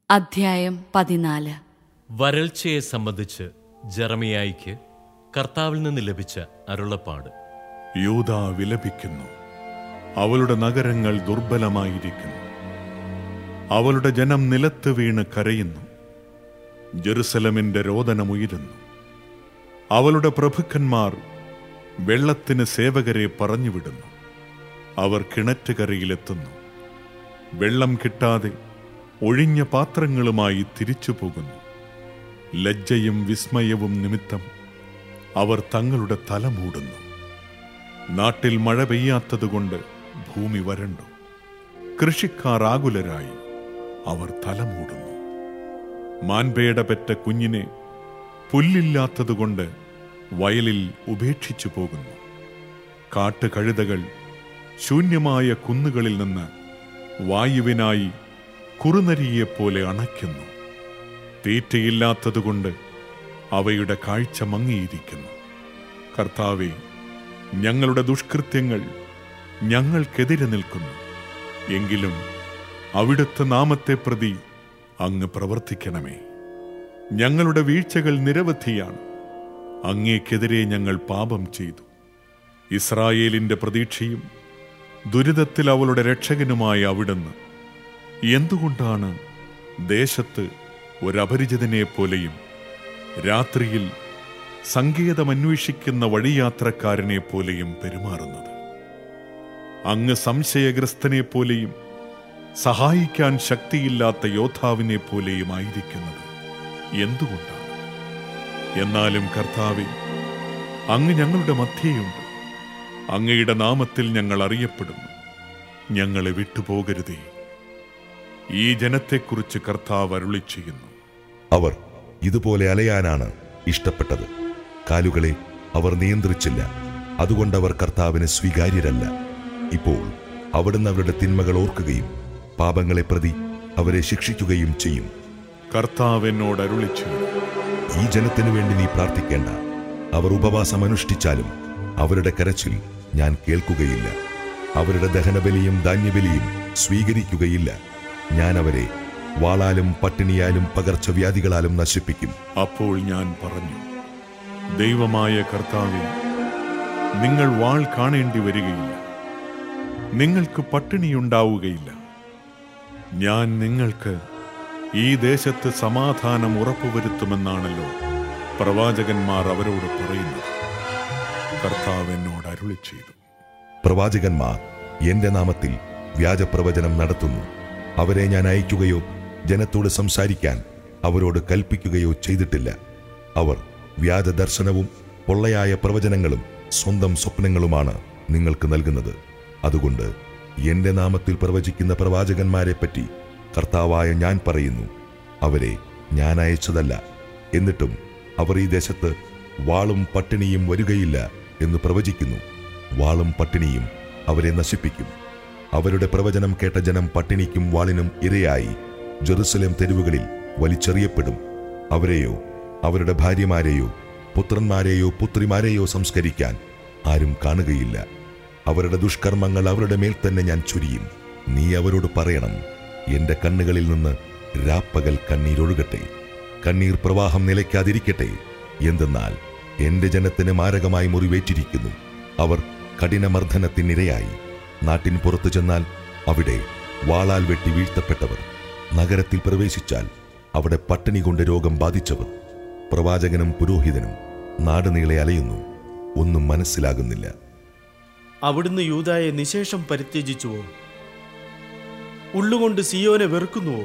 അധ്യായം പതിനാല് വരൾച്ചയെ സംബന്ധിച്ച് ജെറമിയായിക്ക് കർത്താവിൽ നിന്ന് ലഭിച്ച അരുളപ്പാട് യൂത വിലപിക്കുന്നു അവളുടെ നഗരങ്ങൾ ദുർബലമായിരിക്കുന്നു അവളുടെ ജനം നിലത്ത് വീണ് കരയുന്നു ജെറുസലമിന്റെ രോദനമുയരുന്നു അവളുടെ പ്രഭുക്കന്മാർ വെള്ളത്തിന് സേവകരെ പറഞ്ഞുവിടുന്നു അവർ കിണറ്റുകരയിലെത്തുന്നു വെള്ളം കിട്ടാതെ ഒഴിഞ്ഞ പാത്രങ്ങളുമായി തിരിച്ചു പോകുന്നു ലജ്ജയും വിസ്മയവും നിമിത്തം അവർ തങ്ങളുടെ തല മൂടുന്നു നാട്ടിൽ മഴ പെയ്യാത്തതുകൊണ്ട് ഭൂമി വരണ്ടു കൃഷിക്കാർ ആകുലരായി അവർ തലമൂടുന്നു മാൻപേട പെറ്റ കുഞ്ഞിനെ പുല്ലില്ലാത്തതുകൊണ്ട് വയലിൽ ഉപേക്ഷിച്ചു പോകുന്നു കാട്ടുകഴുതകൾ ശൂന്യമായ കുന്നുകളിൽ നിന്ന് വായുവിനായി കുറുനരിയെപ്പോലെ അണയ്ക്കുന്നു തീറ്റയില്ലാത്തതുകൊണ്ട് അവയുടെ കാഴ്ച മങ്ങിയിരിക്കുന്നു കർത്താവെ ഞങ്ങളുടെ ദുഷ്കൃത്യങ്ങൾ ഞങ്ങൾക്കെതിരെ നിൽക്കുന്നു എങ്കിലും അവിടുത്തെ നാമത്തെ പ്രതി അങ്ങ് പ്രവർത്തിക്കണമേ ഞങ്ങളുടെ വീഴ്ചകൾ നിരവധിയാണ് അങ്ങേക്കെതിരെ ഞങ്ങൾ പാപം ചെയ്തു ഇസ്രായേലിന്റെ പ്രതീക്ഷയും ദുരിതത്തിൽ അവളുടെ രക്ഷകനുമായ അവിടുന്ന് എന്തുകൊണ്ടാണ് ദേശത്ത് ഒരപരിചിതനെ പോലെയും രാത്രിയിൽ സങ്കേതമന്വേഷിക്കുന്ന വഴിയാത്രക്കാരനെ പോലെയും പെരുമാറുന്നത് അങ്ങ് സംശയഗ്രസ്തനെ പോലെയും സഹായിക്കാൻ ശക്തിയില്ലാത്ത യോദ്ധാവിനെ പോലെയും ആയിരിക്കുന്നത് എന്തുകൊണ്ടാണ് എന്നാലും കർത്താവെ അങ്ങ് ഞങ്ങളുടെ മധ്യേയുണ്ട് അങ്ങയുടെ നാമത്തിൽ ഞങ്ങൾ അറിയപ്പെടുന്നു ഞങ്ങളെ വിട്ടുപോകരുതേ ഈ ജനത്തെക്കുറിച്ച് കർത്താവ് അരുളി ചെയ്യുന്നു അവർ ഇതുപോലെ അലയാനാണ് ഇഷ്ടപ്പെട്ടത് കാലുകളെ അവർ നിയന്ത്രിച്ചില്ല അതുകൊണ്ടവർ കർത്താവിന് സ്വീകാര്യരല്ല ഇപ്പോൾ അവിടുന്ന് അവരുടെ തിന്മകൾ ഓർക്കുകയും പാപങ്ങളെ പ്രതി അവരെ ശിക്ഷിക്കുകയും ചെയ്യും കർത്താവ് എന്നോട് അരുളി ചെയ്തു ഈ ജനത്തിനു വേണ്ടി നീ പ്രാർത്ഥിക്കേണ്ട അവർ ഉപവാസം അനുഷ്ഠിച്ചാലും അവരുടെ കരച്ചിൽ ഞാൻ കേൾക്കുകയില്ല അവരുടെ ദഹനബലിയും ധാന്യബലിയും സ്വീകരിക്കുകയില്ല ഞാൻ അവരെ വാളാലും പട്ടിണിയാലും പകർച്ചവ്യാധികളാലും നശിപ്പിക്കും അപ്പോൾ ഞാൻ പറഞ്ഞു ദൈവമായ കർത്താവെ നിങ്ങൾ വാൾ കാണേണ്ടി വരികയില്ല നിങ്ങൾക്ക് പട്ടിണിയുണ്ടാവുകയില്ല ഞാൻ നിങ്ങൾക്ക് ഈ ദേശത്ത് സമാധാനം ഉറപ്പുവരുത്തുമെന്നാണല്ലോ പ്രവാചകന്മാർ അവരോട് പറയുന്നത് കർത്താവ് എന്നോട് അരുളി ചെയ്തു പ്രവാചകന്മാർ എന്റെ നാമത്തിൽ വ്യാജപ്രവചനം നടത്തുന്നു അവരെ ഞാൻ അയക്കുകയോ ജനത്തോട് സംസാരിക്കാൻ അവരോട് കൽപ്പിക്കുകയോ ചെയ്തിട്ടില്ല അവർ വ്യാജ ദർശനവും പൊള്ളയായ പ്രവചനങ്ങളും സ്വന്തം സ്വപ്നങ്ങളുമാണ് നിങ്ങൾക്ക് നൽകുന്നത് അതുകൊണ്ട് എന്റെ നാമത്തിൽ പ്രവചിക്കുന്ന പ്രവാചകന്മാരെ പറ്റി കർത്താവായ ഞാൻ പറയുന്നു അവരെ ഞാൻ അയച്ചതല്ല എന്നിട്ടും അവർ ഈ ദേശത്ത് വാളും പട്ടിണിയും വരികയില്ല എന്ന് പ്രവചിക്കുന്നു വാളും പട്ടിണിയും അവരെ നശിപ്പിക്കും അവരുടെ പ്രവചനം കേട്ട ജനം പട്ടിണിക്കും വാളിനും ഇരയായി ജെറുസലേം തെരുവുകളിൽ വലിച്ചെറിയപ്പെടും അവരെയോ അവരുടെ ഭാര്യമാരെയോ പുത്രന്മാരെയോ പുത്രിമാരെയോ സംസ്കരിക്കാൻ ആരും കാണുകയില്ല അവരുടെ ദുഷ്കർമ്മങ്ങൾ അവരുടെ മേൽ തന്നെ ഞാൻ ചൊരിയും നീ അവരോട് പറയണം എന്റെ കണ്ണുകളിൽ നിന്ന് രാപ്പകൽ കണ്ണീരൊഴുകട്ടെ കണ്ണീർ പ്രവാഹം നിലയ്ക്കാതിരിക്കട്ടെ എന്തെന്നാൽ എന്റെ ജനത്തിന് മാരകമായി മുറിവേറ്റിരിക്കുന്നു അവർ കഠിനമർദ്ദനത്തിനിരയായി നാട്ടിൻ പുറത്തു ചെന്നാൽ അവിടെ വാളാൽ വെട്ടി വീഴ്ത്തപ്പെട്ടവർ നഗരത്തിൽ പ്രവേശിച്ചാൽ അവിടെ പട്ടിണി കൊണ്ട് രോഗം ബാധിച്ചവർ പ്രവാചകനും പുരോഹിതനും നാടുനീളെ അലയുന്നു ഒന്നും മനസ്സിലാകുന്നില്ല അവിടുന്ന് യൂതായെ നിശേഷം പരിത്യജിച്ചുവോ ഉള്ളുകൊണ്ട് സിയോനെ വെറുക്കുന്നുവോ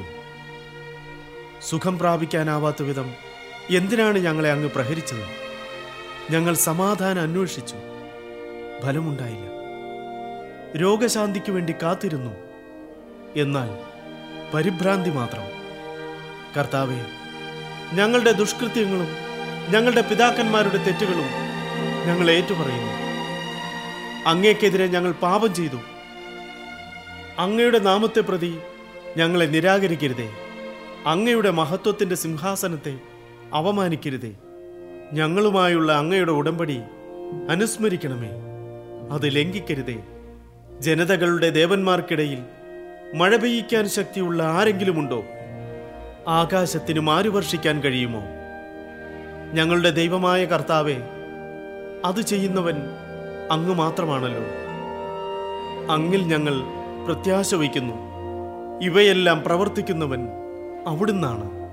സുഖം പ്രാപിക്കാനാവാത്ത വിധം എന്തിനാണ് ഞങ്ങളെ അങ്ങ് പ്രഹരിച്ചത് ഞങ്ങൾ സമാധാനം അന്വേഷിച്ചു ഫലമുണ്ടായില്ല രോഗശാന്തിക്ക് വേണ്ടി കാത്തിരുന്നു എന്നാൽ പരിഭ്രാന്തി മാത്രം കർത്താവെ ഞങ്ങളുടെ ദുഷ്കൃത്യങ്ങളും ഞങ്ങളുടെ പിതാക്കന്മാരുടെ തെറ്റുകളും ഞങ്ങൾ ഏറ്റുപറയുന്നു അങ്ങേക്കെതിരെ ഞങ്ങൾ പാപം ചെയ്തു അങ്ങയുടെ നാമത്തെ പ്രതി ഞങ്ങളെ നിരാകരിക്കരുതേ അങ്ങയുടെ മഹത്വത്തിന്റെ സിംഹാസനത്തെ അവമാനിക്കരുതേ ഞങ്ങളുമായുള്ള അങ്ങയുടെ ഉടമ്പടി അനുസ്മരിക്കണമേ അത് ലംഘിക്കരുതേ ജനതകളുടെ ദേവന്മാർക്കിടയിൽ മഴ പെയ്യിക്കാൻ ശക്തിയുള്ള ആരെങ്കിലുമുണ്ടോ ആകാശത്തിന് മാരുവർഷിക്കാൻ കഴിയുമോ ഞങ്ങളുടെ ദൈവമായ കർത്താവെ അത് ചെയ്യുന്നവൻ അങ്ങ് മാത്രമാണല്ലോ അങ്ങിൽ ഞങ്ങൾ പ്രത്യാശ വയ്ക്കുന്നു ഇവയെല്ലാം പ്രവർത്തിക്കുന്നവൻ അവിടുന്നാണ്